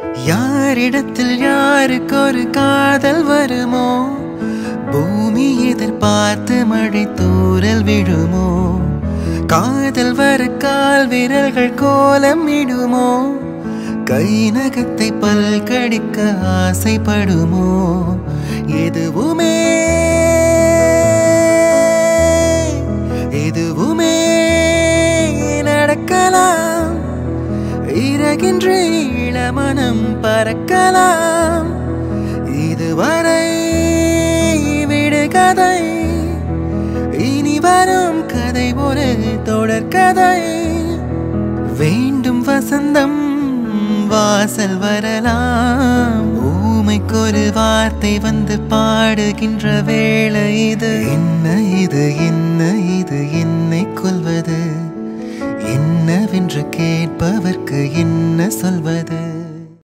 யாரிடத்தில் யாருக்கு ஒரு காதல் வருமோ பூமி எதிர்பார்த்து மழை தூரல் விழுமோ காதல் வர கால் விரல்கள் கோலம் இடுமோ கை நகத்தை பல்கடிக்க ஆசைப்படுமோ எதுவுமே எதுவுமே நடக்கலாம் இறகின்றி இளமனம் பறக்கலாம் இதுவரை விடுகதை இனி வரும் கதை ஒரு தொடர்கதை வேண்டும் வசந்தம் வாசல் வரலாம் ஊமைக்கொரு வார்த்தை வந்து பாடுகின்ற வேளை இது என்ன இது என்ன இது என்னை கொல்வது என்னவென்று கேட்பவர்க்கு என்ன சொல்வது